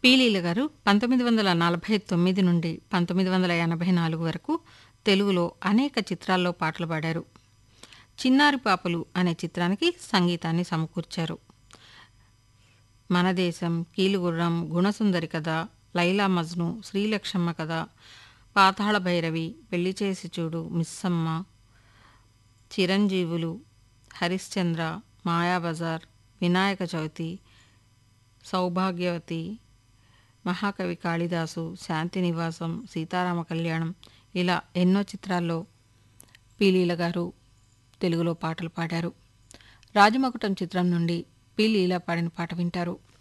పీలీల గారు పంతొమ్మిది వందల నలభై తొమ్మిది నుండి పంతొమ్మిది వందల ఎనభై నాలుగు వరకు తెలుగులో అనేక చిత్రాల్లో పాటలు పాడారు చిన్నారి పాపలు అనే చిత్రానికి సంగీతాన్ని సమకూర్చారు మన దేశం కీలుగుర్రం గుణసుందరి కథ లైలా మజ్ను శ్రీలక్ష్మమ్మ కథ పాతాళ భైరవి పెళ్లి చేసి చూడు మిస్సమ్మ చిరంజీవులు హరిశ్చంద్ర మాయాబజార్ వినాయక చవితి సౌభాగ్యవతి మహాకవి కాళిదాసు శాంతి నివాసం సీతారామ కళ్యాణం ఇలా ఎన్నో చిత్రాల్లో పీలీల గారు తెలుగులో పాటలు పాడారు రాజమకుటం చిత్రం నుండి పీలీల పాడిన పాట వింటారు